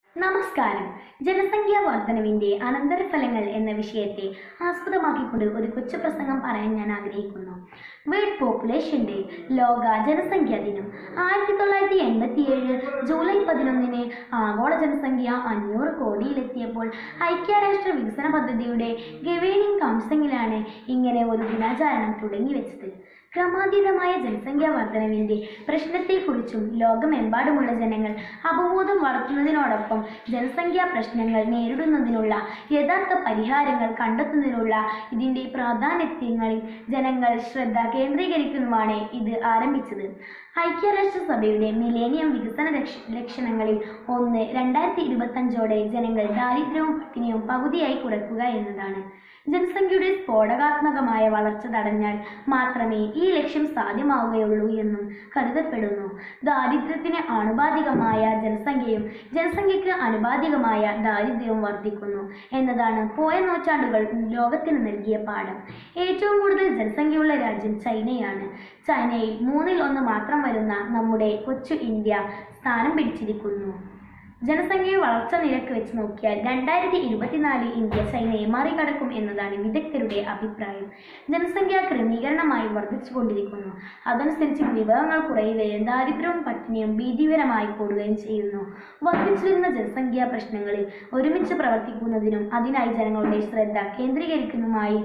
നമസ്കാരം ജനസംഖ്യാ വർധനവിന്റെ അനന്തരഫലങ്ങൾ എന്ന വിഷയത്തെ ആസ്പദമാക്കിക്കൊണ്ട് ഒരു കൊച്ചു പ്രസംഗം പറയാൻ ഞാൻ ആഗ്രഹിക്കുന്നു വേൾഡ് പോപ്പുലേഷൻ ഡേ ലോക ജനസംഖ്യാ ദിനം ആയിരത്തി തൊള്ളായിരത്തി എൺപത്തിയേഴ് ജൂലൈ പതിനൊന്നിന് ആഗോള ജനസംഖ്യ അഞ്ഞൂറ് കോടിയിലെത്തിയപ്പോൾ ഐക്യരാഷ്ട്ര വികസന പദ്ധതിയുടെ ഗവേണിംഗ് കൗൺസിലിലാണ് ഇങ്ങനെ ഒരു ദിനാചരണം തുടങ്ങിവെച്ചത് ക്രമാതീതമായ ജനസംഖ്യാ വർധനവിന്റെ പ്രശ്നത്തെക്കുറിച്ചും ലോകമെമ്പാടുമുള്ള ജനങ്ങൾ അവബോധം വളർത്തുന്നതിനോടൊപ്പം ജനസംഖ്യാ പ്രശ്നങ്ങൾ നേരിടുന്നതിനുള്ള യഥാർത്ഥ പരിഹാരങ്ങൾ കണ്ടെത്തുന്നതിനുള്ള ഇതിന്റെ പ്രാധാന്യങ്ങളിൽ ജനങ്ങൾ ശ്രദ്ധ കേന്ദ്രീകരിക്കുന്നതുമാണ് ഇത് ആരംഭിച്ചത് ഐക്യരാഷ്ട്രസഭയുടെ മിലേനിയം വികസന ലക്ഷ- ലക്ഷ്യണങ്ങളിൽ ഒന്ന് രണ്ടായിരത്തി ഇരുപത്തഞ്ചോടെ ജനങ്ങൾ ദാരിദ്ര്യവും പട്ടിണിയും പകുതിയായി കുറയ്ക്കുക എന്നതാണ് ജനസംഖ്യയുടെ സ്ഫോടകാത്മകമായ വളർച്ച തടഞ്ഞാൽ മാത്രമേ ഈ ലക്ഷ്യം സാധ്യമാവുകയുള്ളൂ എന്നും കരുതപ്പെടുന്നു ദാരിദ്ര്യത്തിന് ആനുപാതികമായ ജനസംഖ്യയും ജനസംഖ്യയ്ക്ക് ആനുപാതികമായ ദാരിദ്ര്യവും വർദ്ധിക്കുന്നു എന്നതാണ് പോയ നൂറ്റാണ്ടുകൾ ലോകത്തിന് നൽകിയ പാഠം ഏറ്റവും കൂടുതൽ ജനസംഖ്യയുള്ള രാജ്യം ചൈനയാണ് ചൈനയിൽ മൂന്നിൽ ഒന്ന് മാത്രം വരുന്ന നമ്മുടെ കൊച്ചു ഇന്ത്യ സ്ഥാനം പിടിച്ചിരിക്കുന്നു ജനസംഖ്യ വളർച്ച നിരക്ക് വെച്ച് നോക്കിയാൽ രണ്ടായിരത്തി ഇരുപത്തിനാലിൽ ഇന്ത്യ ചൈനയെ മറികടക്കും എന്നതാണ് വിദഗ്ധരുടെ അഭിപ്രായം ജനസംഖ്യ ക്രമീകരണമായി വർദ്ധിച്ചുകൊണ്ടിരിക്കുന്നു അതനുസരിച്ച് വിഭവങ്ങൾ കുറയുകയും ദാരിദ്ര്യവും പട്ടിണിയും ഭീതികരമായി കൂടുകയും ചെയ്യുന്നു വർദ്ധിച്ചിരുന്ന ജനസംഖ്യാ പ്രശ്നങ്ങളിൽ ഒരുമിച്ച് പ്രവർത്തിക്കുന്നതിനും അതിനായി ജനങ്ങളുടെ ശ്രദ്ധ കേന്ദ്രീകരിക്കുന്നതുമായി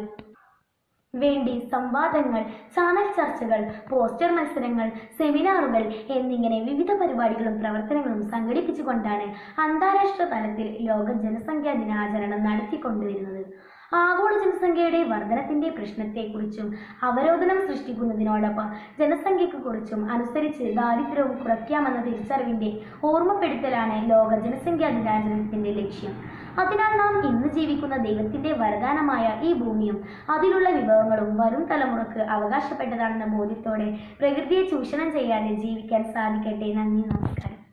വേണ്ടി സംവാദങ്ങൾ ചാനൽ ചർച്ചകൾ പോസ്റ്റർ മത്സരങ്ങൾ സെമിനാറുകൾ എന്നിങ്ങനെ വിവിധ പരിപാടികളും പ്രവർത്തനങ്ങളും സംഘടിപ്പിച്ചുകൊണ്ടാണ് അന്താരാഷ്ട്ര തലത്തിൽ ലോക ജനസംഖ്യാ ദിനാചരണം നടത്തിക്കൊണ്ടുവരുന്നത് ആഗോള ജനസംഖ്യയുടെ വർധനത്തിന്റെ പ്രശ്നത്തെക്കുറിച്ചും അവരോധനം സൃഷ്ടിക്കുന്നതിനോടൊപ്പം ജനസംഖ്യക്ക് കുറിച്ചും അനുസരിച്ച് ദാരിദ്ര്യവും കുറയ്ക്കാമെന്ന തിരിച്ചറിവിന്റെ ഓർമ്മപ്പെടുത്തലാണ് ലോക ജനസംഖ്യാ ദിനാചരണത്തിന്റെ ലക്ഷ്യം അതിനാൽ നാം ഇന്ന് ജീവിക്കുന്ന ദൈവത്തിന്റെ വരദാനമായ ഈ ഭൂമിയും അതിലുള്ള വിഭവങ്ങളും വരും തലമുറക്ക് അവകാശപ്പെട്ടതാണെന്ന ബോധ്യത്തോടെ പ്രകൃതിയെ ചൂഷണം ചെയ്യാതെ ജീവിക്കാൻ സാധിക്കട്ടെ നന്ദി നമസ്കാരം